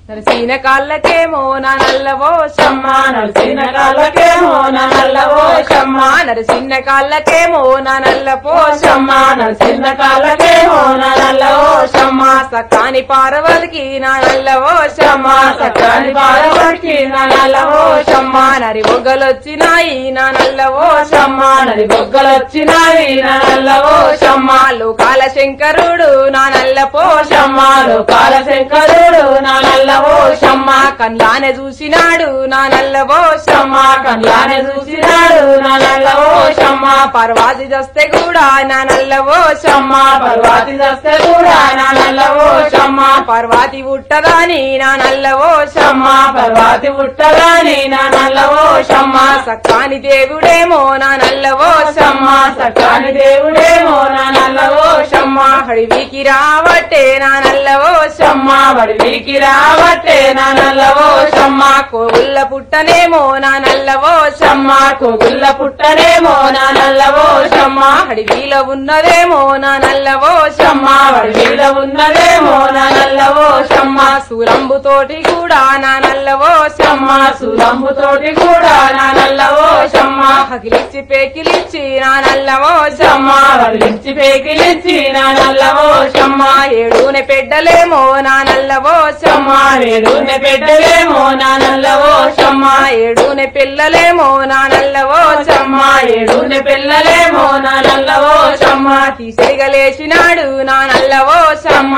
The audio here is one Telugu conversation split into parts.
నరసీన కాళ్ళకేమో నా నల్లవో షమ్మ నడిచిన కాళ్ళకేమో నా నల్లవో షమ్మ నరసిన్న కాళ్ళకేమో నా నల్ల షమ్మ నడిచిన కాళ్ళకేమో నా నల్లవో షమ్మ సకాని పార్వతికి నా నల్లవో షమ్మ సకాని పారవడికి నా నల్లవో షమ్మ నరి బొగ్గలొచ్చినాయి నా నల్లవో షమ్మ నది బొగ్గలొచ్చినాయి నా నల్లవో షమ్మ లోకాల శంకరుడు నా నల్ల షమ్మ లోకాల శంకరుడు నా నల్లవో షమ్మ కన్లానే చూసినాడు నా నల్లవో షమ్మ కళ్ళానే చూసినాడు నా నల్లవో షమ్మ పర్వాది దస్తే కూడా నా నల్లవో షమ్మ పర్వాతి దస్తే కూడా నా నల్లవో షమ్మ పర్వాతి ఉట్టదాని నా నల్లవో షమ్మ పర్వాతి పుట్టగాని నా నల్లవో షమ్మ సక్కాని దేవుడేమో నా నల్లవో షమ్మ సకాని దేవుడేమో నా నల్లవో షమ్మ హడివికి రావట్టే నా నల్లవో షమ్మ వడివికి రావట్టే నా నల్లవో షమ్మ కోగుల్ల పుట్టనేమో నా నల్లవో షమ్మ కోగుల్ల పుట్టనేమో నా నల్లవో షమ్మ హడివిలో ఉన్నదేమో నా నల్లవో షమ్మ వడివిల ఉన్నదేమో నా నల్లవో షమ్మ సూరంబు తోటి కూడా నా నల్లవో షమ్మ సులంబు తోటి కూడా నా నల్లవో షమ్మ హకిలిచ్చి పేకిలిచ్చి నా నల్లవో షమ్మ వడిలించి పేకిలించి నా నల్లవో షమ్మ ఏడునే పెడ్డలేమో నా నల్లవో షమ్మ వేరునే పెట్టలేమో నా నల్లవో షమ్మ ఏడునే పిల్లలేమో నా నల్లవో షమ్మ ఏడునే పిల్లలేమో నా నల్లవో షమ్మ తీసేగలేసినాడు నా నల్లవో షమ్మ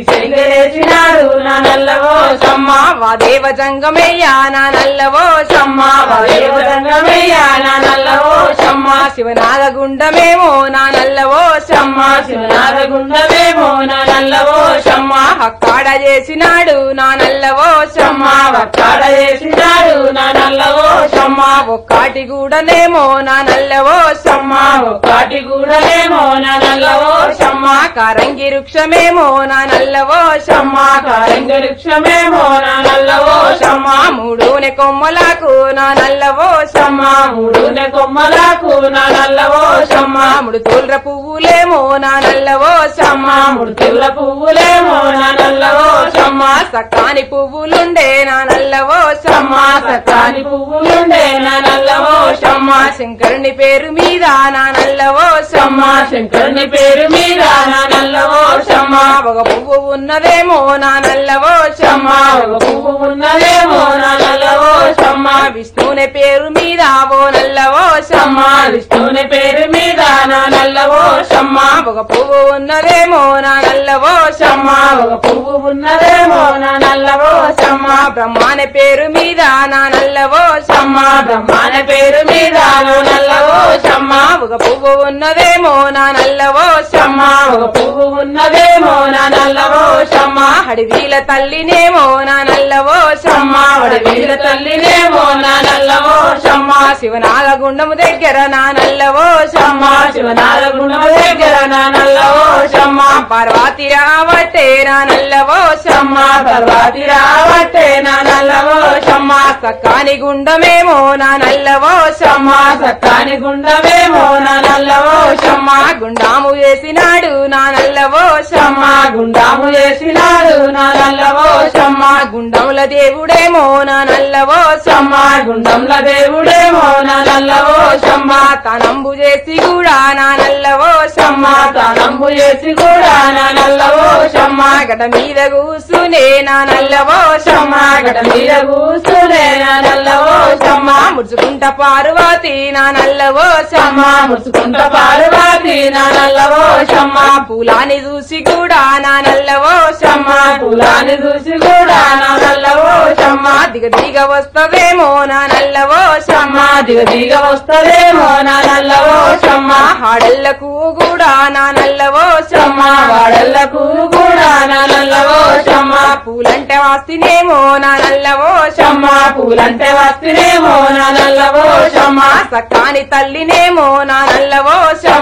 తీసేసినాడు నా నల్లవో షమ్మ వా దేవ జంగమయ్యా నా నల్లవో షమ్మ వదేవరంగమయ్యా నా నల్లవో షమ్మ శివనాగ గుండమేమో నా నల్లవో షమ్మ శివనాథ గుండమేమో నా నల్లవో షమ్మ హక్కాడ చేసినాడు నా నల్లవో షమ్మ వక్కాడ చేసినాడు నా నల్లవో షమ్మ ఒక్కాటి గూడనేమో నా నల్లవో షమ్మ ఒక్కటి కూడానేమో నా నల్లవో షమ్మ కారంగి వృక్షమేమో నా నల్లవో షమ్మ కారంగ వృక్షమేమో నా నల్లవో షమ్మ మూడునే కొమ్మలకు నా నల్లవో షమ్మ మూడునే కొమ్మలకు నా నల్లవో షమ్మ ముడు తోల్ర పువ్వులేమో నా నల్లవో షమ్మ ముడుతుల్ల పువ్వులేమో నా నల్లవో షమ్మ సకాని పువ్వులుండే నా నల్లవో షమ్మ సకాని పువ్వులుండే నా నల్లవో షమ్మ శంకరుని పేరు మీద నా నల్లవో షమ్మ శంకరుని పేరు మీద నా నల్లవో షమ్మ ఒక పువ్వు ఉన్నదేమో నా నల్లవో షమ్మ ఒక పువ్వు ఉన్నదేమో నా నల్లవో షమ్మ విష్ణుని పేరు మీద ఓ నల్లవో షమ్మ విష్ణుని పేరు మీద నా నల్లవో షమ్మ ఒక పువ్వు ఉన్నదేమో నా నల్లవో షమ్మ ఒక పువ్వు ఉన్నదేమో నా నల్లవో షమ్మ బ్రహ్మాని పేరు మీద నా నల్లవో షమ్మ బ్రహ్మాన పేరు మీద నా నల్లవో షమ్మ ఒక పువ్వు ఉన్నదేమో నా నల్లవో షమ్మ ఒక పువ్వు ఉన్నదేమో నా నల్లవో షమ్మ హడివీల తల్లినేమో నా నల్లవో షమ్మ వడవీల తల్లినేమో నా నల్లవో షమ్మ శివనాగ గుండము దగ్గర నా నల్లవో షమ్మ శివనాథ గుణం దగ్గర నా నల్లవో షమ్మ పార్వతి రావట్టే నా నల్లవో షమ్మ పర్వాతి రావట్టే నా నల్లవో షమ్మ సక్కాని గుండమేమో నా నల్లవో షమ్మ సత్తాని గుండమేమో నా నల్లవో షమ్మ గుండాము వేసినాడు నా నల్లవో షమ్మ గుండాము చేసినాడు నా నల్లవో షమ్మ గుండముల దేవుడేమో నా నల్లవో షమ్మ గుండంల దేవుడేమో నా నల్లవో షమ్మ తనంబు చేసి కూడా నా నల్లవో షమ్మ తనంబు చేసి కూడా నా నల్లవో షమ్మ గట మీద కూసునే నా నల్లవో షమ్మ గడ మీద కూసునే నా నల్లవో షమ్మ ముడుచుకుంట పార్వతి నా నల్లవో షమ్మ ముసుకుంట పార్వతి నా నల్లవో షమ్మ పూలాని చూసి కూడా నా నల్లవో షమ్మ కులాన్ని చూసి కూడా నా నల్లవో షమ్మ దిగ దిగ వస్తదేమో నా నల్లవో షమ్మ దిగ దిగ వస్తదేమో నా నల్లవో షమ్మ హాడళ్లకు కూడా నా నల్లవో షమ్మ వాడళ్లకు కూడా నా నల్లవో షమ్మ పూలంటే వాస్తినేమో నా నల్లవో షమ్మ పూలంటే వస్తేనేమో నా నల్లవో షమ్మ సక్కాని తల్లినేమో నా నల్లవో షమ్మ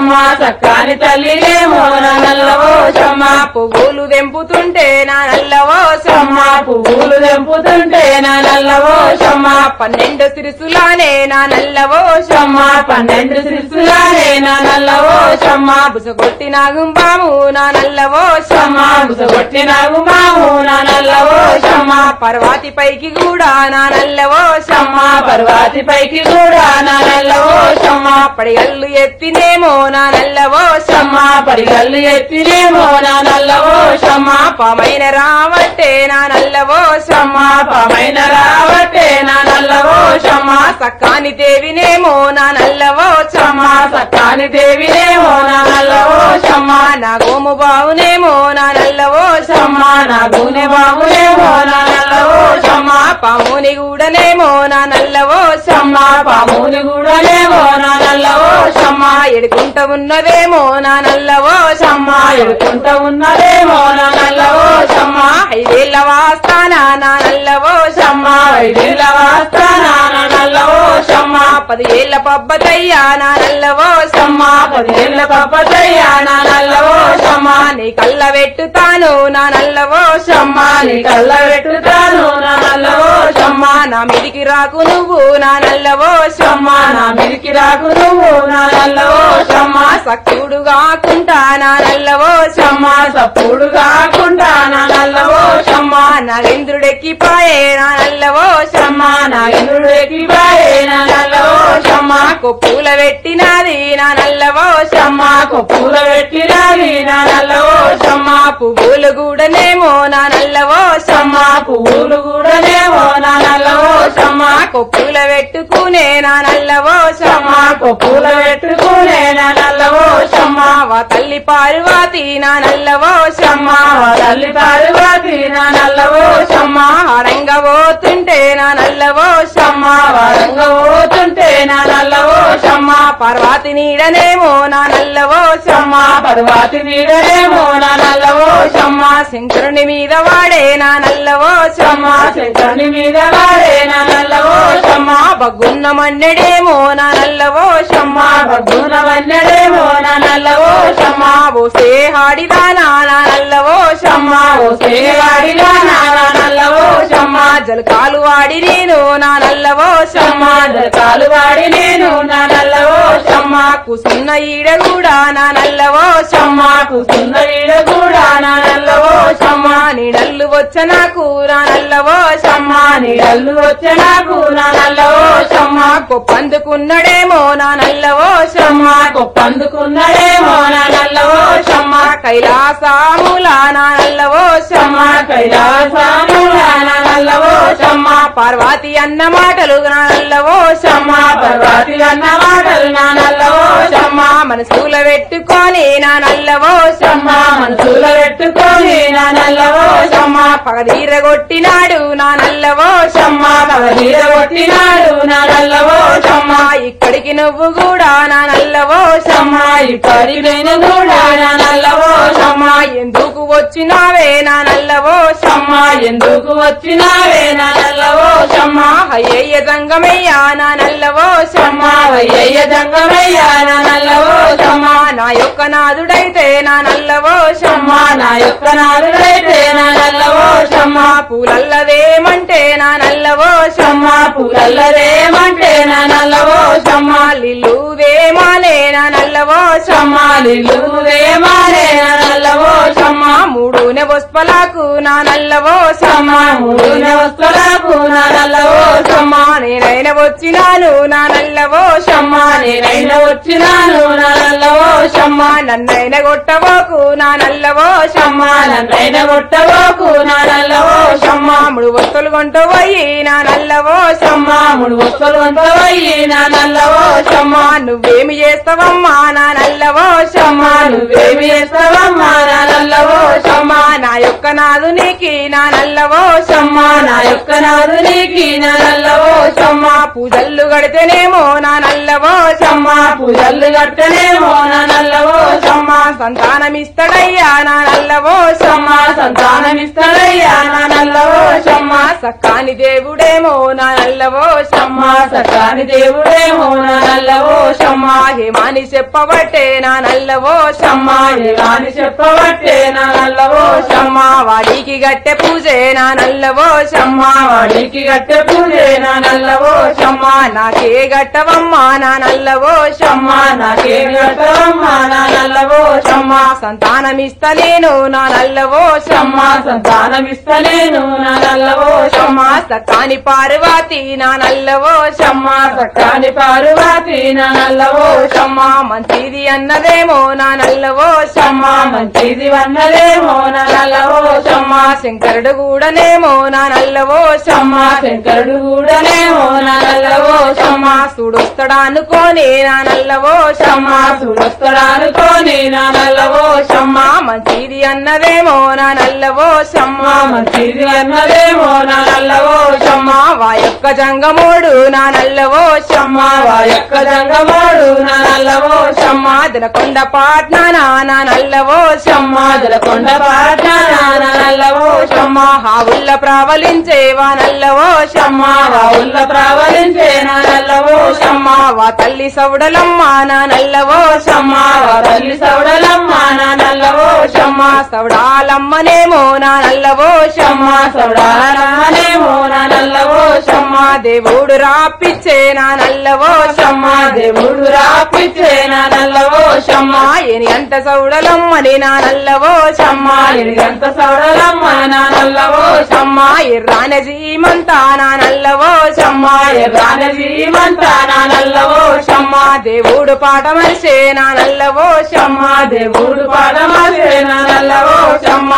షమ్మ చక్కని తల్లినేమో నా నల్లవో షమ్మ పువ్వులు తెంపుతుంటే నా నల్లవో షమ్మ పువ్వులు తెంపుతుంటే నా నల్లవో షమ్మ పన్నెండు సిరిసులానే నా నల్లవో షమ్మ పన్నెండు శిశులానే నా నల్లవో షమ్మ బుసగొట్టి నాగుంబాము నా నల్లవో షమ్మ బుసగొట్టి నాకు మాము నా నల్లవో షమ్మ పర్వాతి పైకి కూడా నా నల్లవో షమ్మ పర్వాతి పైకి కూడా నా నల్లవో షమ్మ పడిగల్లు ఎత్తినేమో నా నల్లవో షమ్మ పరిగల్లు ఎత్తినేమో నా నల్లవో షమ్మ పామైన రావట్టే నా నల్లవో షమ్మ పామైన రావటే నా నల్లవో షమ్మ సక్కాని దేవినేమో నా నల్లవో షమ్మ సత్తాని దేవినేమో నా నల్లవో షమ్మ నా గోము బావునేమో నా నల్లవో షమ్మ నా గునె బాబునేమో నా నల్లవో షమ్మ పాముని గూడనేమో నా నల్లవో షమ్మ పాముని కూడానేమో నా నల్లవో షమ్మ ఎడుకుంట ఉన్నదేమో నా నల్లవో షమ్మ ఎడుకుంటూ ఉన్నదేమో నా నల్లవో షమ్మ ఐదేళ్ల వాస్తానా నా నల్లవో షమ్మ ఐదేళ్ళ వాస్తానా నా నల్లవో షమ్మ పది ఏళ్ల పబ్బతయ్యా నా నల్లవో షమ్మ పదిహేళ్ళ పప్పదయ్యా నా నల్లవో షమ్మ నీ కళ్ళ పెట్టుతాను నా నల్లవో షమ్మ నీ కళ్ళ పెట్టుతాను నా నల్లవో షమ్మ నా మీదికి రాకు నువ్వు నా నల్లవో షమ్మ నా మీదికి రాకు నువ్వు నా నల్లవో షమ్మ సక్కుడు కాకుండా నా నల్లవో షమ్మ సప్పుడు కాకుండా నా నల్లవో షమ్మ నరేంద్రుడెక్కిపాయే నా నల్లవో షమ్మ నా ఇంద్రుడికి బాయే నా నల్లవో షమ్మ కొప్పుల పెట్టినది నా నల్లవో షమ్మ కొప్పుల పెట్టినది నా నల్లవో షమ్మ పువ్వులు కూడానేమో నా నల్లవో షమ్మ పువ్వులు కూడానేమో నా నల్లవో షమ్మ కొప్పుల పెట్టుకునే నా నల్లవో షమ్మ కొప్పుల పెట్టుకునే నా నల్లవో షమ్మ వా తల్లి పార్వతి నా నల్లవో షమ్మ తల్లి పార్వతి నా నల్లవో షమ్మ హరంగ పోతుంటే నా నల్లవో షమ్మ వరంగ పోతుంటే నా నల్లవో షమ్మ పార్వతి నీడనేమో నా నల్లవో షమ్మ పర్వాతి నీడనేమో నా నల్లవో షమ్మ శంకరుని మీద వాడే నా నల్లవో షమ్మ శంకరుని మీద వాడే నా నల్లవో షమ్మ బగ్గున్న మన్నెడేమో నా నల్లవో షమ్మ బగ్గున వన్నెడేమో నా నల్లవో షమ్మ బోసే హాడిదానా నా నల్లవో షమ్మ ఓ సేవాడిగా నా నల్లవో షమ్మ జలకాలు వాడి నేను నా నల్లవో షమ్మ జలకాలు వాడి నేను నా నల్లవో షమ్మ కుసున్న ఈడ కూడా నా నల్లవో షమ్మ కూసున్న వీడ కూడా నా నల్లవో షమ్మ నీడల్లు వచ్చ నాకు నా నల్లవో షమ్మ నీడల్లు వచ్చే నాకు నా నల్లవో షమ్మ కొప్పందుకున్నడేమో నా నల్లవో షమ్మ కొప్పందుకున్నడేమో నా నల్లవో షమ్మ కైలాసాముల నా నల్లవో షమ్మ కైలాసముల నా నల్లవో షమ్మ పార్వతి అన్న మాటలు నా నల్లవో షమ్మ పర్వతి అన్న మాటలు నా నల్లవో షమ్మ మనసుల పెట్టుకొని నా నల్లవో షమ్మ మనసుల పెట్టుకొని నా నల్లవో షమ్మ పగదీర కొట్టినాడు నా నల్లవో షమ్మ పగదీర కొట్టినాడు నా నల్లవో షమ్మ ఇక్కడికి నువ్వు కూడా నా నల్లవో షమ్మ ఇప్పటి నేను కూడా నా నల్లవో షమ్మ ఎందుకు వచ్చినావే నా నల్లవో షమ్మ ఎందుకు వచ్చినావే నా నల్లవో షమ్మ అయ్యయ్య జంగమయ్యా నా నల్లవో షమ్మ వయ్యయ్య జంగమయ్యా నా నల్లవో షమ్మ నా యొక్క నాదుడైతే నా నల్లవో షమ్మ నా యొక్క నాలుగైతే నా నల్లవో షమ్మ పూలల్లదేమంటే నా నల్లవో షమ్మ పూలల్లదేమంటే నా నల్లవో షమ్మ లిల్లుదేమాలే నా నల్లవో షమ్మ లిల్లుదేమానే నా నల్లవో షమ్మ మూడు పుష్పలకు నా నల్లవో షమ్మ మూడున వస్తువులకు నా నల్లవో షమ్మ నేనైనా వచ్చినాను నా నల్లవో షమ్మ నేనైనా వచ్చినాను నా నల్లవో షమ్మ నన్నైన కొట్టబోకు నా నల్లవో షమ్మ నన్నైనా కొట్టబోకు నా నల్లవో షమ్మ మూడు వస్తువులు కొంటూ పోయి నా నల్లవో షమ్మ మూడు వస్తువులు వంతవయ్యి నా నల్లవో షమ్మ నువ్వేమి చేస్తావమ్మా నా నల్లవో షమ్మ నువ్వేమి చేస్తావమ్మా నా నల్లవో షమ్మ నా యొక్క నాదునికి నా నల్లవో షమ్మ నా యొక్క నాదునికి నా నల్లవో షమ్మ పూజల్లు గడితేనేమో నా నల్లవో షమ్మ పూజలు కట్టనేమో నా నల్లవో షమ్మ సంతానమిస్తడయ్యా నా నల్లవో షమ్మ సంతానమిస్తాడయ్యా నా నల్లవో షమ్మ సక్కాని దేవుడేమో నా నల్లవో షమ్మ సకాని దేవుడేమో నా నల్లవో షమ్మ హేమాని చెప్పబట్టే నా నల్లవో షమ్మ ఏలాని చెప్పబట్టే నా నల్లవో షమ్మ వాడికి గట్టె పూజే నా నల్లవో షమ్మ వాడికి గట్టె పూజే నా నల్లవో షమ్మ నాకే గట్టవమ్మా నా నల్లవో షమ్మ నాకే గట్టవమ్మ నా నల్లవో షమ్మ సంతానమిస్తలేను నా నల్లవో షమ్మ సంతానమిస్తలేను నా నల్లవో షమ్మ సక్కాని పార్వతి నా నల్లవో షమ్మ సకాని పార్వతి నా నల్లవో షమ్మ మంచిది అన్నదేమో నా నల్లవో షమ్మ మంచిది వన్నదేమో నా నల్లవో షమ్మ శంకరుడు కూడానేమో నా నల్లవో షమ్మ శంకరుడు కూడానేమో నా నల్లవో షమ్మ సుడొస్తాడా అనుకోని నా నల్లవో షమ్మ సుడొస్తాడనుకోని నా నల్లవో షమ్మ మంచిది అన్నదేమో నా నల్లవో షమ్మ మంచిది అన్నదేమో నా నల్లవో షమ్మ వా యొక్క జంగమోడు నా నల్లవో షమ్మ వా యొక్క జంగమాడు నా నల్లవో షమ్మ దలకొండ పాట్నా నా నల్లవో షమ్మ జలకొండ పాట నా నల్లవో షమ్మ హావుల్ల ప్రావలించేవా నల్లవో షమ్మ వావుల్ల ప్రావలించే నా నల్లవో షమ్మ వా తల్లి సౌడలమ్మ నా నల్లవో షమ్మ వా తల్లి సౌడలమ్మ నా నల్లవో షమ్మ సౌడాలమ్మనేమో నా నల్లవో షమ్మ సౌడాలమ్మనేమో నా నల్లవో షమ్మ దేవుడు రాపిచ్చే నా నల్లవో షమ్మ దేవుడు రాపిచ్చే నా నల్లవో షమ్మ ఎని అంత సౌడలమ్మని నా నల్లవో షమ్మ ఎనిగంత సౌడలమ్మ నా నల్లవో షమ్మ ఎర్రాన జీమంతా నా నల్లవో షమ్మ ఎర్రాన జీవంత నా నల్లవో షమ్మ దేవుడు పాట మరిసే నా నల్లవో షమ్మ దేవుడు పాడమాసే నా నల్లవో షమ్మ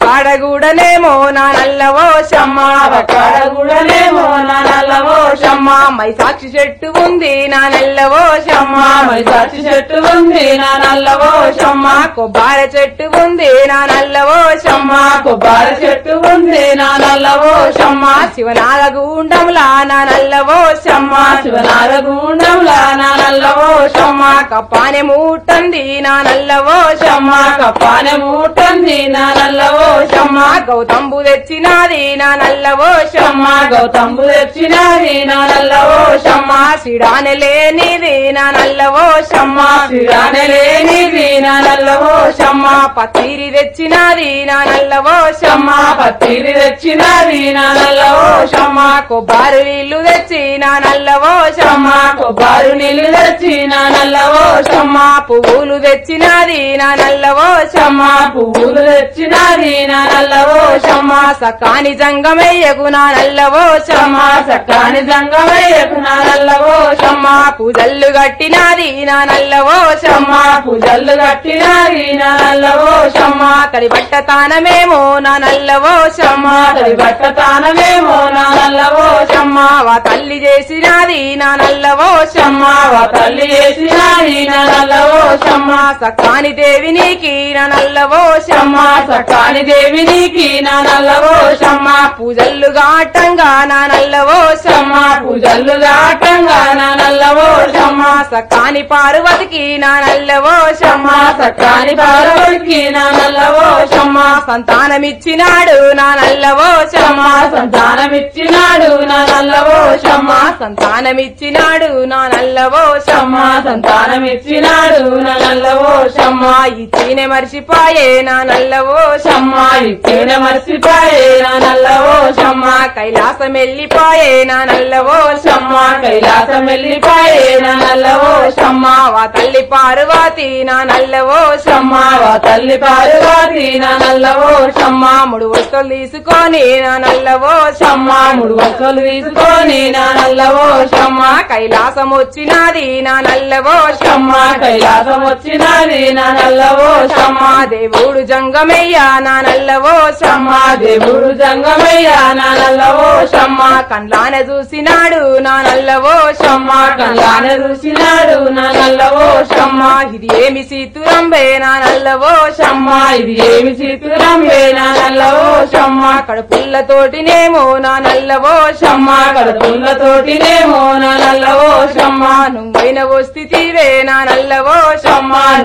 కాడగూడనేమో నా నల్లవో షమ్మ రకాడ గుడలేమో నా నల్లవో షమ్మ మై సాక్షి చెట్టు ఉంది నా నల్లవో షమ్మ మైసాచి చెట్టు ఉంది నా నల్లవో షమ్మ కొబ్బరి చెట్టు ఉంది నా నల్లవో షమ్మ కొబ్బరి చెట్టు ఉంది నా నల్లవో షమ్మ శివనాగ గుండంలా నా నల్లవో షమ్మ శివనార గుండంలా నా నల్లవో షమ్మ కప్పానే మూటంది నా నల్లవో షమ్మ కప్పానే మూటంది నా నల్లవో షమ్మ గౌతంబు తెచ్చినాది నా నల్లవో షమ్మ గౌతంబు తెచ్చినది నా నల్లవో షమ్మ సిడానే లేనిది నా నల్లవో షమ్మ శిరానే లేనిది నా నల్లవో షమ్మ పత్తిరి తెచ్చినాది నా నల్లవో షమ్మ పత్తిరి తెచ్చినది నా నల్లవో షమ్మ కొబ్బరి నీళ్లు తెచ్చి నా నల్లవో షమ్మ కొబ్బరి నీళ్ళు తెచ్చి నా నల్లవో షమ్మ పువ్వులు తెచ్చినాది నా నల్లవో షమ్మ పువ్వులు తెచ్చినది నా నల్లవో షమ్మ సకాని జంగమయ్యకు నా నల్లవో షమ్మ సక్కాని జంగమయ్యకు నా నల్లవో షమ్మ పూజల్లు గట్టినాది నా నల్లవో షమ్మ పూజలు కట్టినది నా నల్లవో షమ్మ తడి బట్ట తానమేమో నా నల్లవో షమ్మ తడి బట్ట తానమేమో నా నల్లవో షమ్మ వా తల్లి చేసినాది నా నల్లవో షమ్మ వా తల్లి చేసినది నా నల్లవో షమ్మ సకాని దేవి నీకి నా నల్లవో షమ్మ సకాని దేవి నీకి నా నల్లవో షమ్మ పూజల్లు గాటంగా నా నల్లవో షమ్మ పూజలు దాటంగా నా నల్లవో షమ్మ సకాని పార్వతికి నా నల్లవో షమ్మ సకాని పార్వతికి నా నల్లవో షమ్మ సంతానమిచ్చినాడు నా నల్లవో షమ్మ సంతానమిచ్చినాడు నా నల్లవో షమ్మ సంతానమిచ్చినాడు నా నల్లవో షమ్మ సంతానమిచ్చినాడు నా నల్లవో షమ్మ ఇచ్చినే మర్చిపోయే నా నల్లవో షమ్మ ఇచ్చిన మర్చిపోయే నా నల్లవో షమ్మ కైలాసం వెళ్ళిపోయే నా నల్లవో షమ్మ కైలాసం వెళ్ళిపోయే నా నల్లవో షమ్మ వా తల్లి పార్వతి నా నల్లవో షమ్మ వా తల్లి పార్వతి నా నల్లవో షమ్మ మూడు వస్తువులు తీసుకొని నా నల్లవో షమ్మ మూడు వస్తువులు తీసుకొని నా నల్లవో షమ్మ కైలాసం వచ్చినది నా నల్లవో షమ్మ కైలాసం వచ్చినది నా నల్లవో షమ్మ దేవుడు జంగమయ్య నా నల్లవో షమ్మ దేవుడు జంగమయ్య నా నల్లవో షమ్మ కండ్లానే చూసినాడు నా నల్లవో షమ్మ కళ్ళాన చూసినాడు నా నల్లవో షమ్మ ఇది ఏమి సీతురంబే నా నల్లవో షమ్మ ఇది ఏమి సీతురాంబే నా నల్లవో షమ్మ కడుపుల్లతోటినేమో నా నల్లవో షమ్మ కడుపులతోటినేమో నా నల్లవో షమ్మ నువ్వైన వస్థితివే నా నల్లవో షమ్మ నువ్వైన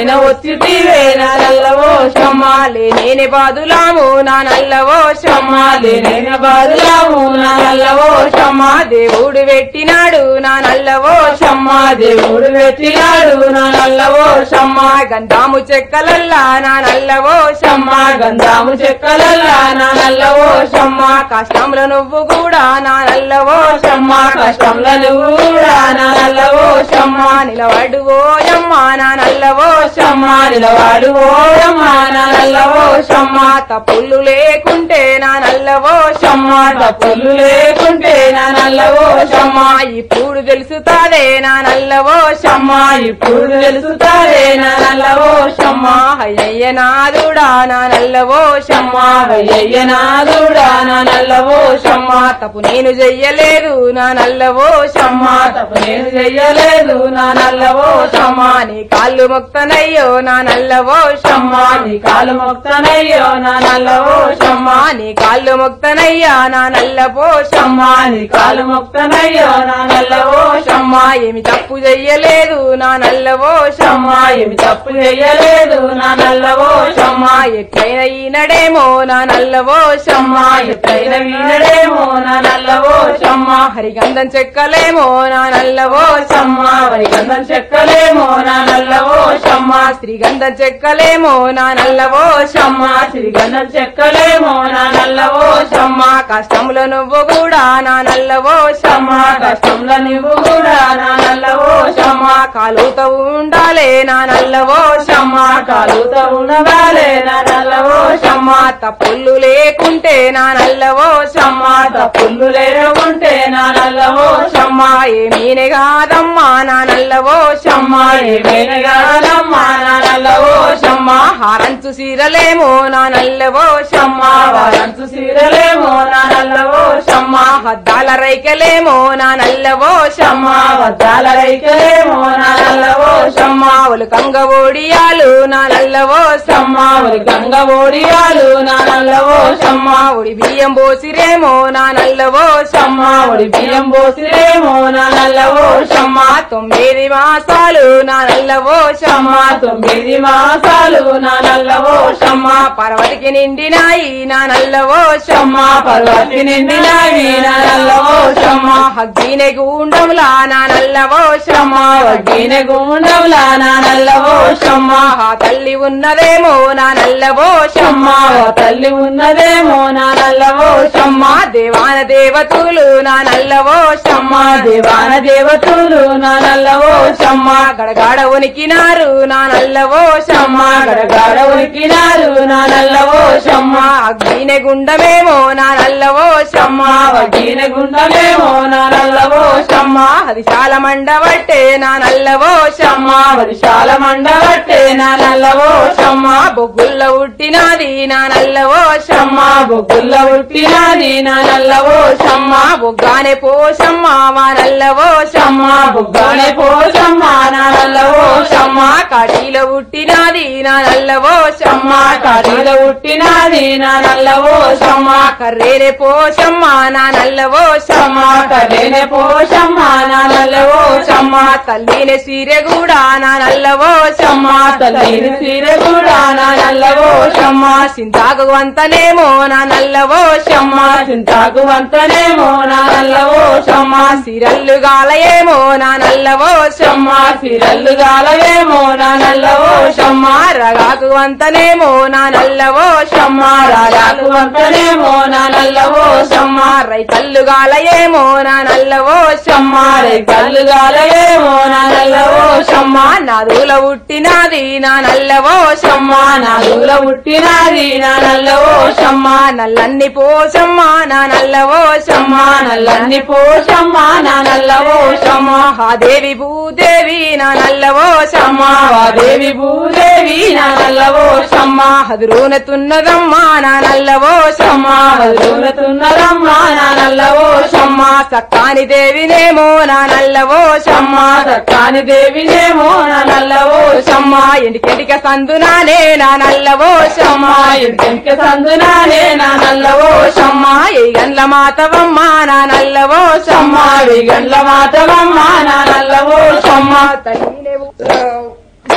లేన వచ్చితివే నా నల్లవో షమ్మ లేనే బాదులాము నా నల్లవో షమ్మ లేన బాదులాము నా నల్లవో షమ్మ దేవుడు పెట్టినాడు నా నల్లవో షమ్మ దేవుడు పెట్టినాడు నా నల్లవో షమ్మ గంధాము చెక్కలల్లా నా నల్లవో షమ్మ గంధాము చెక్కలల్లా నా నల్లవో షమ్మ కష్టంలో నువ్వు కూడా నా నల్లవో షమ్మ కష్టంలో నువ్వు కూడా నా నల్లవో షమ్మ నిలబడు ఓయమ్మ నా నల్లవో షమ్మ నిలవాడు ఓయమ్మ నా నల్లవో షమ్మ తప్పులు లేకుంటే నా నల్లవో షమ్మ తప్పులు లేకుంటే నా నల్లవో షమ్మ ఇప్పుడు తెలుసుతాదే నా నల్లవో షమ్మ ఇప్పుడు తెలుసుతారే నా నల్లవో షమ్మ అయ్యయ్య నాదుడా నా నల్లవో షమ్మ అయ్య నాదుడా నా నల్లవో షమ్మ తప్పు నేను చెయ్యలేదు నా నల్లవో షమ్మ తప్పు నేను చెయ్యలేదు నా నల్లవో షమ్మ నీ కాళ్ళు మొక్తనయ్యో నా నల్లవో షమ్మ నీ కాలు మొక్తనయ్యో నా నల్లవో షమ్మ నీ కాళ్ళు మొక్తనయ్యా నా నల్లవో షమ్మ నీ కాలు మొక్తనయ్యో నా నల్లవో షమ్మ ఏమి తప్పు చెయ్యలేదు నా నల్లవో షమ్మ ఏమి తప్పు చెయ్యలేదు నా నల్లవో షమ్మ ఎట్లయినా ఈనడేమో నా నల్లవో షమ్మ ఎట్లయిన వీడేమో నా నల్లవో షమ్మ హరిగంధం చెక్కలేమో నా నల్లవో షమ్మ వైగంధం చెక్కలేమో నా నల్లవో షమ్మ శ్రీగంధం చెక్కలేమో నా నల్లవో షమ్మ సిరిగంధం చెక్కలేమో నా నల్లవో షమ్మ కష్టంలో నువ్వు కూడా నా నల్లవో షమ్మ కష్టంలో నువ్వు కూడా నా నల్లవో షమ్మ కాలుతో ఉండాలే నా నల్లవో షమ్మ కాలుతో ఉండవాలే నా నల్లవో షమ్మ తప్పులు లేకుంటే నా నల్లవో షమ్మ తప్పులు లేకుంటే నా నల్లవో షమ్మ ఏమీనే కాదమ్మా నా నల్లవో షమ్మ ఏమైనా కాదమ్మా నా నల్లవో షమ్మ హారంచు సీరలేమో నా నల్లవో షమ్మ వారంతు సీరలేమో నా నల్లవో షమ్మ హద్దాల రైకలేమో నా నల్లవో షమ్మ వద్దాల రైకలేమో నా నల్లవో షమ్మ కంగ ఓడియాలు నా నల్లవో షమ్మ ఒరి గంగ ఓడియాలు నా నల్లవో షమ్మ ఒడి బియ్యం పోసిరేమో నా నల్లవో షమ్మ ఒడి బియ్యం పోసిరేమో నా నల్లవో షమ్మ తొమ్మిది మాసాలు నా నల్లవో షమ్మ తొమ్మిది మాసాలు నా నల్లవో షమ్మ పర్వతికి నిండినాయి నా నల్లవో షమ్మ పర్వతి నిండినావి నా నల్లవో షమ్మ హగ్గినే గుండంలా నా నల్లవో షమ్మ వడ్డీన గుండంలా నా నల్లవో షమ్మ ఆ తల్లి ఉన్నదేమో నా నల్లవో షమ్మ ఓ తల్లి ఉన్నదేమో నా నల్లవో షమ్మ దేవాన దేవతలు నా నల్లవో షమ్మ దేవాన దేవతలు నా నల్లవో షమ్మ గడగాడ ఉనికినారు నా నల్లవో షమ్మ గడగాడ ఉరికినారు నా నల్లవో షమ్మ అగ్గినే గుండమేమో నా నల్లవో షమ్మ వడ్డీన గుండమేమో నా నల్లవో షమ్మ అది చాలా మండబట్టే నా నల్లవో షమ్మ వరిశాల మండబట్టే నా నల్లవో షమ్మ బొగ్గుల్లో ఉట్టినాది నా నల్లవో షమ్మ బొగ్గుల్ల ఉట్టినాది నా నల్లవో షమ్మ బొగ్గానే పోషమ్మ మా నల్లవో షమ్మ బొగ్గానే పోషమ్మ నా నల్లవో షమ్మ కాటిలో ఉట్టినాది నా నల్లవో షమ్మ కాటిలో ఉట్టినాది నా నల్లవో షమ్మ కర్రేరే పోషమ్మ నా నల్లవో షమ్మ కరేనే పోషమ్మ నా నల్లవో షమ్మ తల్లినే సీరె కూడా నా నల్లవో షమ్మ తల్లిని సీర కూడా నా నల్లవో షమ్మ సింతాకు వంతనేమో నా నల్లవో షమ్మ చింతాకు వంతనేమో నా నల్లవో షమ్మ సిరల్లు గాలయేమో నా నల్లవో షమ్మ సిరల్లు గాలవేమో నా నల్లవో షమ్మ రగాకు వంతనేమో నా నల్లవో షమ్మ రాగాకు వంతనేమో నా నల్లవో షమ్మ రైతల్లు గాలయేమో నా నల్లవో షమ్మ రేకల్లు గాలవేమో నా నల్లవో షమ్మ నదుల ఉట్టినాది నా నల్లవో షమ్మ నాలుగుల పుట్టినాది నా నల్లవో షమ్మ నల్లన్ని పోషమ్మ నా నల్లవో షమ్మ నల్లన్ని పోషమ్మ నా నల్లవో షమ్మ ఆ దేవి భూదేవి నా నల్లవో షమ్మ వాదేవి భూదేవి నా నల్లవో షమ్మ హదురునతున్నదమ్మా నా నల్లవో షమ్మ వదులుతున్నదమ్మ నా నల్లవో షమ్మ సక్కాని దేవినేమో నా నల్లవో షమ్మ సక్కాని దేవినేమో నా నల్లవో షమ్మ ఎండికెండిక సందునానే నా నల్లవో షమ్మ ఇంటికి సందునానే నా నల్లవో షమ్మ ఏ గండ్ల మాతవమ్మ నా నల్లవో షమ్మ విగండ్ల మాతవమ్మ నా నల్లవో షమ్మ తల్లినే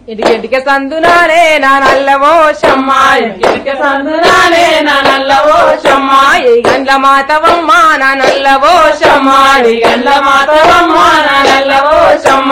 ఇటుకెటిక సందునానే నా నల్లవో షమ్మ ఇంటికి సందునానే నా నల్లవో షమ్మ ఈ గండ్ల మాతవమ్మ నా నల్లవో షమ్మ మాడి గండ్ల మాతవమ్మ నా నల్లవో షమ్మ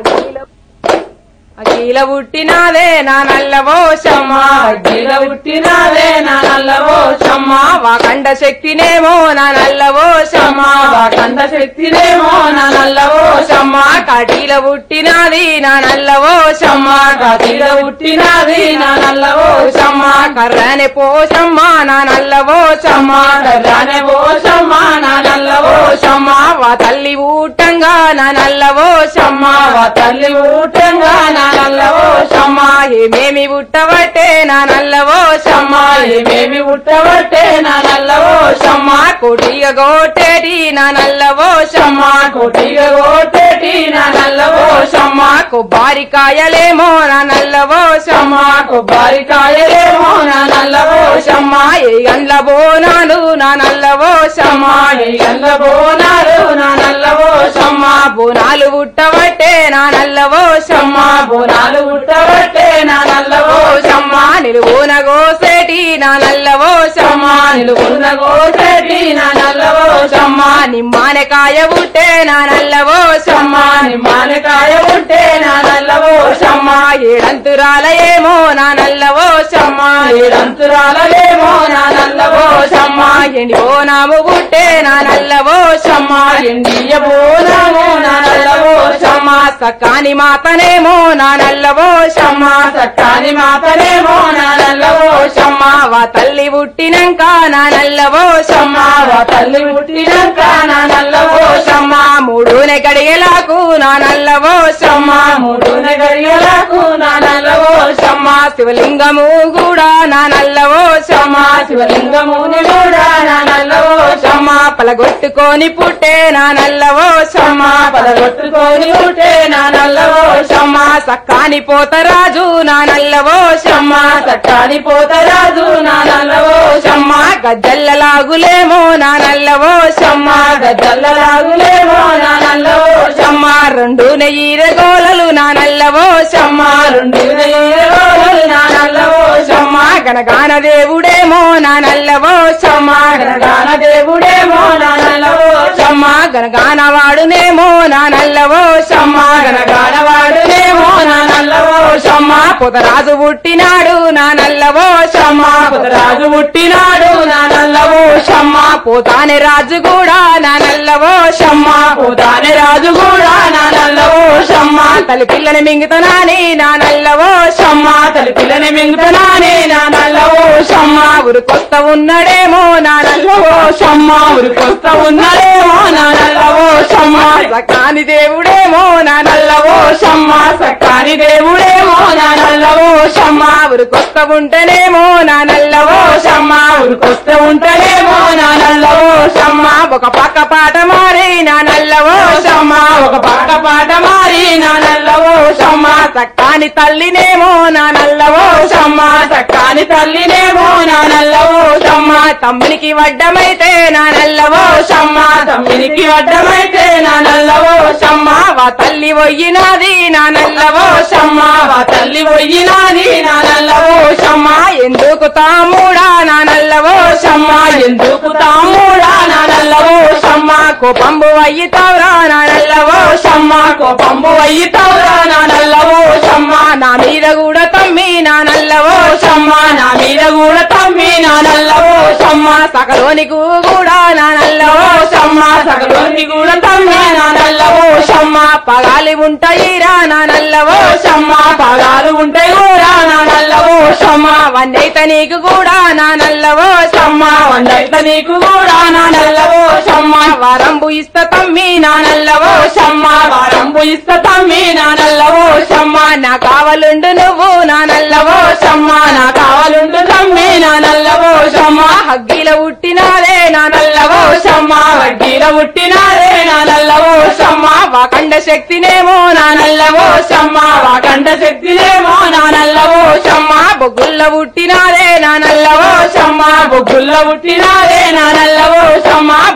అఖిల పుట్టినాదే నా నల్లవో షమ్మ అగ్గిల పుట్టినాదే నా నల్లవో షమ్మ వాకండ శక్తినేమో నా నల్లవో షమ్మ కంద శక్తినేమో నా నల్లవో షమ్మ కటీల పుట్టినాది నా నల్లవో షమ్మ కథిల పుట్టినాది నా నల్లవో షమ్మ కర్రనే పోషమ్మ నా నల్లవో షమ్మ కర్రానే ఓ షమ్మ నా నల్లవో షమ్మ వా తల్లి ఊటంగా నా నల్లవో షమ్మ వా తల్లి ఊటంగా నా నల్లవో షమ్మ ఏమేమి పుట్టబట్టే నా నల్లవో షమ్మ ఏమేమి ఉట్టబట్టే నా నల్లవో షమ్మ కోటిగా గోటేటి నా నల్లవో షమ్మ కొట్టిగా ఓటేటి నా నల్లవో షమ్మ కొబ్బరికాయలేమో నా నల్లవో షమ్మ కొబ్బరికాయలేమో నా నల్లవో షమ్మ ఏ గండ్ల బోనాలు నా నల్లవో షమ్మ గంగ బోనాలు నా నల్లవో షమ్మ బోనాలు పుట్టబట్టే నా నల్లవో షమ్మ బోనాలు ఉట్టబట్టే నా నల్లవో షమ్మ నిలువున గోసేటి నా నల్లవో షమ్మ నిలుగున్న గోసెటి నా నల్లవో షమ్మ నిమ్మానకాయ పుట్టే నా నల్లవో షమ్మ నిమ్మానకాయ ఉంటే నా నల్లవో షమ్మ ఏడంతురాల ఏమో నా నల్లవో షమ్మ ఏడంతురాలలేమో నా నల్లవో షమ్మ ఎండి బోనాము పుట్టే నా నల్లవో షమ్మ ఎండియ బోనము నా నల్లవో షమ్మ సకాని మాతనేమో నా నల్లవో షమ్మ సట్టాని మాతనేమో నా నల్లవో షమ్మ వా తల్లి పుట్టినంక నా నల్లవో షమ్మ వా తల్లి పుట్టినాక నా నల్లవో షమ్మ మూడునే గడియలకు నా నల్లవో షమ్మ మూడున గడియలకు నా నల్లవో షమ్మ శివలింగము కూడా నా నల్లవో షమ్మ శివలింగముని కూడా నా నల్లవో షమ్మ పలగొట్టుకొని పుట్టే నా నల్లవో షమ్మ పదగొట్టుకొని ఉంటే నా నల్లవో షమ్మ సక్కాని పోతరాజు నా నల్లవో షమ్మ సట్టాని పోతరాజు నా నల్లవో షమ్మ గజ్జల్లలాగులేమో నా నల్లవో షమ్మ గద్దల్లలాగులేమో నా నల్లవో షమ్మ రెండు నెయ్యిర గోలలు నా నల్లవో షమ్మ రెండు నెయ్యరోలు నా నల్లవో షమ్మ గనగాన దేవుడేమో నా నల్లవో షమ్మ గణగాన దేవుడేమో నా నల్లవో షమ్మ గనగాన వాడునేమో నా నల్లవో షమ్మ గణగాన వాడునేమో నా నల్లవో షమ్మ పొదరాజు పుట్టినాడు నా నల్లవో షమ్మ రాజు పుట్టినాడు నా నల్లవో షమ్మ పోతానే రాజు కూడా నా నల్లవో షమ్మ పోతానే రాజు కూడా నా నల్లవో షమ్మ తల్లి పిల్లని మింగుతనాని నా నల్లవో షమ్మ తల్లి పిల్లని మింగుతున్నానే నా నల్లవో షమ్మ ఉరికొస్త ఉన్నడేమో నా నల్లవో షమ్మ ఉరికొస్త ఉన్నదేమో నా నల్లవో షమ్మ సకాని దేవుడేమో నా నల్లవో షమ్మ సక్కాని దేవుడేమో నా నల్లవో షమ్మ ఉరికొస్త ఉంటేనేమో నా నల్లవో షమ్మ ఉరికొస్తే ఉంటేనేమో నా నల్లవో షమ్మ ఒక పక్క పాట మారి నా నల్లవో షమ్మ ఒక పక్క పాట మారి నా నల్లవో షమ్మ సక్కాని తల్లినేమో నా నల్లవో షమ్మ సక్కాని తల్లినేమో నా నల్లవో షమ్మ తమ్మునికి వడ్డమైతే నా నల్లవో షమ్మ తమ్మినికి అడ్డమైతే నా నల్లవో షమ్మ వా తల్లి వయ్యినాది నా నల్లవో షమ్మ వా తల్లి పోయినాది నా నల్లవో షమ్మ ఎందుకు తాముడా నా నల్లవో షమ్మ ఎందుకు తాముడా నా నల్లవో షమ్మ కోపంబు అయ్యితావురా నా నల్లవో షమ్మ కోపంబు అయ్యితావురా నా నల్లవో షమ్మ నా మీద కూడా తమ్మి నా నల్లవో షమ్మ నా మీద కూడా తమ్మి నా నల్లవో షమ్మ సకలోనికు కూడా నా నల్లవో షమ్మ సగలోని కూడా తమ్మి నా నల్లవో షమ్మ పగాలి ఉంటాయిరా నా నల్లవో షమ్మ పగాలు ఉంటే కూడా నా నల్లవో షమ్మ వన్నైత నీకు కూడా నా నల్లవో షమ్మ వండైత నీకు కూడా నా నల్లవో షమ్మ వరంబు ఇస్త తమ్మి నా నల్లవో షమ్మ వారంబు ఇస్త తమ్మి నా నల్లవో షమ్మ నా కావలుండు నువ్వు నా నల్లవో షమ్మ నా కావాలుండు తమ్మి నా నల్లవో షమ్మ హగ్గిల పుట్టినాదే నా నల్లవో షమ్మ వడ్డీల పుట్టినారే నా నల్లవో షమ్మ వాకండ శక్తినేమో నా నల్లవో షమ్మ వాకండ శక్తినేమో నా నల్లవో షమ్మ బొగ్గుల్ల పుట్టినాదే నా నల్లవో షమ్మ బొగ్గుల్ల పుట్టినారే నా నల్లవో షమ్మ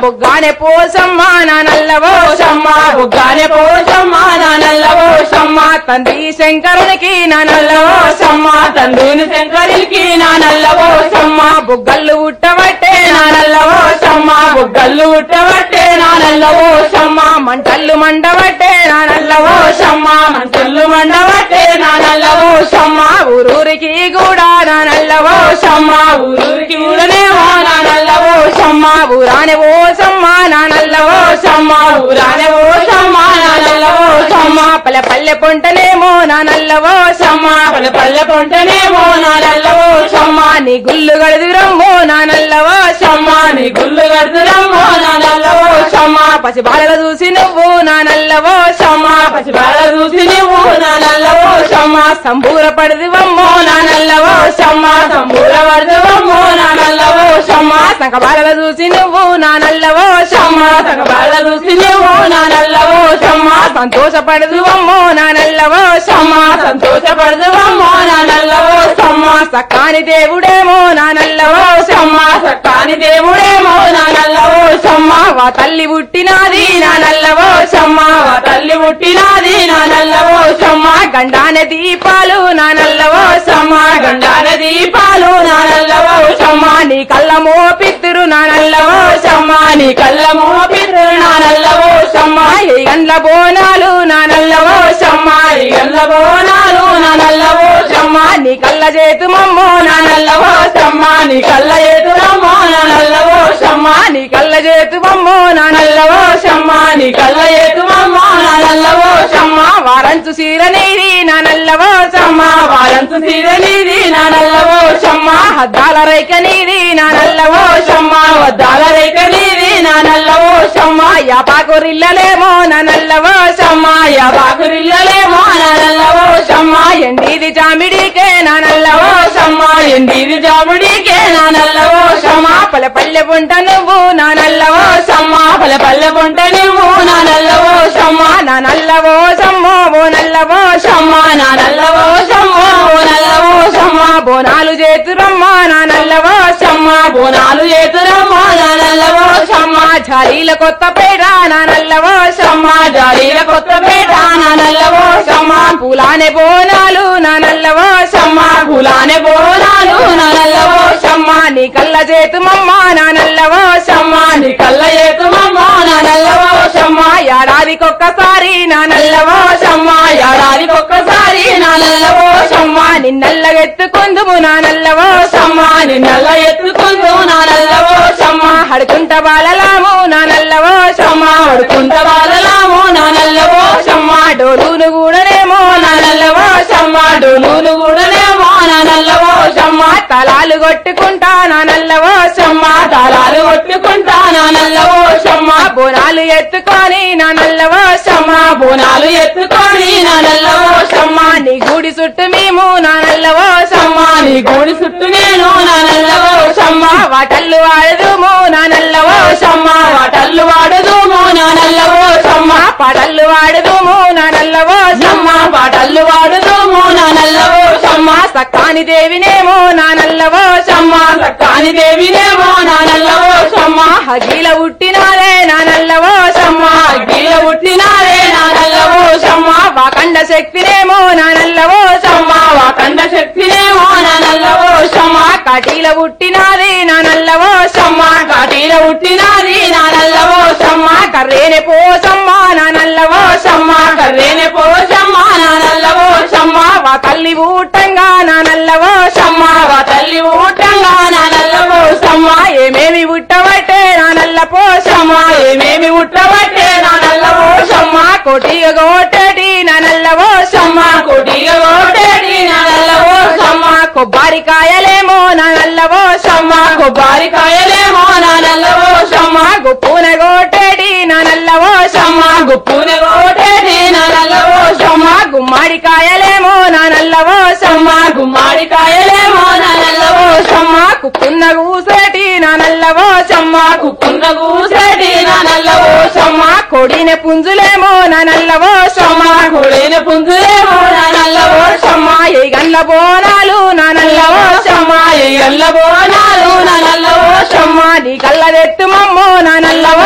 బుగ్గానే పోసమ్మ నా నల్లవో పోషమ్మ బుగ్గానే పోషమ్మ నా నల్ల పోషమ్మ తండ్రి శంకరునికి నా నల్లవో పోషమ్మ తండ్రిని శంకరికి నా నల్ల పోషమ్మ బుగ్గళ్ళు ఉట్టబట్టే నా నల్ల పోషమ్మ బుగ్గళ్ళు ఉట్టబట్టే నా నల్ల పోషమ్మ మంటల్లు మండబట్టే నా నల్లవో పోషమ్మ మంటలు మండబట్టే నా నల్ల పోషమ్మ ఊరూరికి కూడా నా నల్లవో పోషమ్మ ఊరికి ఊరనేమో నా నల్ల పోషమ్మ ఊరాని ఓసమ్మ నా నల్లవో పోషమ్మ ఊరానే పోషమ్మ నా నల్ల పోషమ్మ పల్లె పల్లె పొంటనేమో నా నల్లవో పోషమ్మ పల్లె పల్లె పొంటనేమో నా నల్ల పోషమ్మ నీ గుళ్ళు గడుదురమ్మో నా నల్లవో పోషమ్మ నీ గుళ్ళు కడుతురమ్మో నా నల్ల పోషమ్మ పసి బాలల చూసి నువ్వు నా నల్లవో పోషమ్మ పసిబాల చూసి నువ్వు నా నల్ల పోషమ్మ సంబూర పడదివమ్మో నా నల్లవో పోషమ్మ సంబూర పడుతువమ్మో నా నల్ల పోషమ్మ సంక బాలల చూసి నువ్వు నా నల్లవో పోషమ్మ సగబాల చూసి నువ్వు నా నల్ల పోషమ్మ సంతోషపడదువమ్మో నా నల్లవో పోషమ్మ సంతోషపడుతువమ్మో నా నల్ల పోషమ్మ సక్కాని దేవుడేమో నా నల్లవో పోషమ్మ సక్కాని దేవుడేమో నా నల్ల పోషమ్మ వా తల్లి పుట్టినాది నా నల్లవో పోషమ్మ వా తల్లి పుట్టినాది నా నల్ల పోషమ్మ గండాన దీపాలు నా నల్లవో పోషమ్మ గండాన దీపాలు నా నల్ల పోషమ్మ నీ కళ్ళ మోపిత్తురు నా నల్లవో పోషమ్మ నీ కళ్ళ మోపిరు నా నల్ల పోషమ్మ ఈ గండ్ల బోనాలు నా నల్లవో పోషమ్మ ఈ గల్ల బోనాలు నా నల్ల పోషమ్మ నీ కళ్ళ చేతుమమ్మో నా నా నల్ల పోషమ్మ నీ కళ్ళ ఎదురమ్మో నా నల్ల పోషమ్మ నీ కళ్ళ చేతుమమ్మో నా నల్ల నల్లవో పోషమ్మ నీ కళ్ళ ఎదురమ్మో నా నల్ల పోషమ్మ వారంతు సీర నీది నా నల్లవో పోషమ్మ వారంతు తీరనిది నా నల్ల పోషమ్మ హద్దాల రైక నీది నా నల్లవో పోషమ్మ వద్దాల రేఖ నీది నా నల్ల పోషమ్మ యాపాకురిల్లలేమో నా నల్లవో పోషమ్మ యాబాకురిల్లలేమో నా నల్ల పోషమ్మ ఎండిది చామిడికే నా నల్లవో పోషమ్మ ఎండిది జాముడికే నా నల్ల పోషమ్మ పల్లె పల్లె పుంట నువ్వు నా నల్లవో పోషమ్మ పల్లె పల్లె పొంట నువ్వు నా నల్ల పోషమ్మ నా నల్లవో సమ్మో ఓ నల్లవో పోషమ్మ నా నల్ల పోషమ్మ ఓ నల్ల పోషమ్మ బోనాలు చేతురమ్మ నా నల్లవో పోషమ్మ బోనాలు చేతురమ్మ నా నల్ల పోషమ్మ జాలీల కొత్త పేట నా నల్లవో పోషమ్మ జాలీల కొత్తపేట నా నల్ల పోషమ్మ పూలానే బోనాలు నా నల్లవో పోషమ్మ గులానే బోనాలు నా నల్ల పోషమ్మ నీ కళ్ళ చేతుమమ్మ నా నల్లవో పోషమ్మ నీ కళ్ళ ఏతుమమ్మ నా నల్ల పోషమ్మ ఏడాదికొక్కసారి నా నల్లవో పోషమ్మ ఏడాదికి ఒక్కసారి నా నల్ల పోషమ్మ నిన్నల్లగెత్తుకుందుము నా నల్లవో పోషమ్మ నిన్నల్ల ఎత్తుకుందు నా నల్ల పోషమ్మ హడుకుంట బాలలాము నా నల్లవో పోషమ్మ వడుకుంట బాలలాము నా నల్ల పోషమ్మ డోలును కూడానేమో నా నల్ల పోషమ్మ డోలును కూడానేమో నా నల్ల పోషమ్మ తలాలు కొట్టుకుంటా నా నల్లవో పోషమ్మ తాళాలు కొట్టుకుంటా నా నల్ల పోషమ్మ బోనాలు ఎత్తుకొని నా నల్లవో పోషమ్మ బోనాలు ఎత్తుకొని నా నల్ల పోషమ్మ నీ గుడి చుట్టూ మేము నా నల్లవో పోషమ్మ నీ గోడి చుట్టూ నేను నా నల్ల పోషమ్మ వాటల్లు వాడదుము నా నల్లవో పోషమ్మ వాటల్లు వాడదుము నా నల్ల పోషమ్మ పాటల్లు వాడదుము నా నల్లవో పోషమ్మ పాటల్లు వాడదుము నా నల్ల పోషమ్మ సక్కాని దేవినేమో నా నల్లవో పోషమ్మ సక్కాని దేవినేమో నా నల్ల పోషమ్మ హగీల పుట్టినారే నా నల్లవో పోషమ్మ గీల పుట్టినారే నా నల్ల పోషమ్మ వాకండ శక్తినేమో నా నల్లవో పోషమ్మ వాకండ శక్తినేమో నా నల్ల పోషమ్మ కటీల పుట్టినాది నా నల్లవో పోషమ్మ కాటీల పుట్టినాది నా నల్ల పోషమ్మ కర్రేనే పోసమ్మ నా నల్లవో పోషమ్మ కర్రేనే పోషమ్మ నా నల్ల పోషమ్మ వా తల్లి ఊటంగా నా నల్లవో పోషమ్మ వా తల్లి ఊటంగా నా నల్ల పోషమ్మ ఏమేమి పుట్టబట్టే నా నల్ల పోసమ్మ పోషమ్మ ఏమేమి ఉట్టబట్టే నా నల్ల పోషమ్మ కోటిగా గోటటి నా నల్లవో పోషమ్మ కొడిగ ఓటేడి నా నల్ల పోషమ్మ కొబ్బరికాయలేమో నా నల్లవో పోషమ్మ కొబ్బరికాయలేమో నా నల్ల పోషమ్మ గుప్పున గోటటి నా నల్లవో పోషమ్మ గుప్పున ఓటేడి నా నల్ల పోషమ్మ గుమ్మడికాయలేమో నా నల్లవో పోషమ్మ గుమ్మడికాయలేమో నా నల్ల పోషమ్మ కుక్కున్న కూసేటి నా నల్లవో పోషమ్మ కుక్కున్న కూసేటి నా నల్ల పోషమ్మ కొడిన పుంజులేమో నా నల్లవో పోషమ్మ కొడిన పుంజులేమో నా నల్ల పోషమ్మ ఏ గల్ల బోనాలు నా నల్లవో పోషమ్మ ఎల్ల బోనాలు నా నల్ల పోషమ్మ నీ కళ్ళదెత్తుమమ్మో నా నల్లవో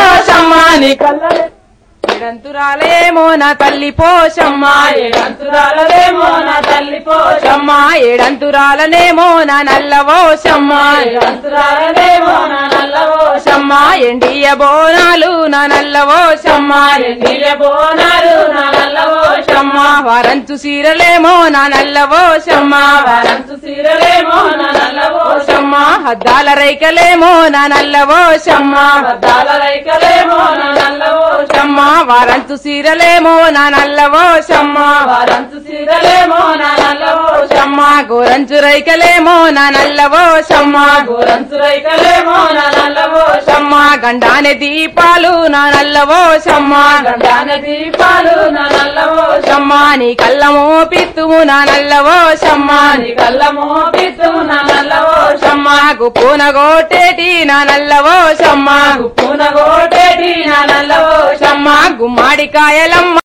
కళ్ళలే ఏడంతురాలేమో నా తల్లి పోషమ్మ ఏడంతురాలదేమో నా తల్లి పోషమ్మ పోషమ్మ ఏడంతురాలనేమో నా నల్లవోషమ్మ ఏడంతురాలదేమో నా నల్ల పోషమ్మ పోషమ్మ ఎండియ బోనాలు నా నల్లవోషమ్మ ఎండిల బోనాలు నా నల్ల పోషమ్మ పోషమ్మ వరంచు సీరలేమో నా నల్లవోషమ్మ వరంతు సీరలేమో నా నల్ల పోషమ్మ పోషమ్మ హద్దాల రైకలేమో నా నల్లవోషమ్మ అద్దాల రైకలేమో నా నల్ల పోషమ్మ పోషమ్మ వరంచు సీరలేమో నా నల్లవోషమ్మ వరంతు సీరలేమో నా నల్ల పోషమ్మ పోషమ్మ గోరంచు రైకలేమో నా నల్లవోషమ్మ గోరంతు రైకలేమో నా నల్ల పోషమ్మ పోషమ్మ గండానే దీపాలు నా నల్లవోషమ్మ గండాన దీపాలు నా నల్ల పోషమ్మ పోషమ్మ నీ కళ్ళమో పిత్తుము నా నల్లవోషమ్మ నీ కళ్ళ మోపిత్తు నా నల్ల పోషమ్మ పోషమ్మ గుప్పున గోటేటి నా నల్లవోషమ్మ పూనగోటేటి నా నల్ల పోషమ్మ పోషమ్మ గుమ్మడికాయలమ్మ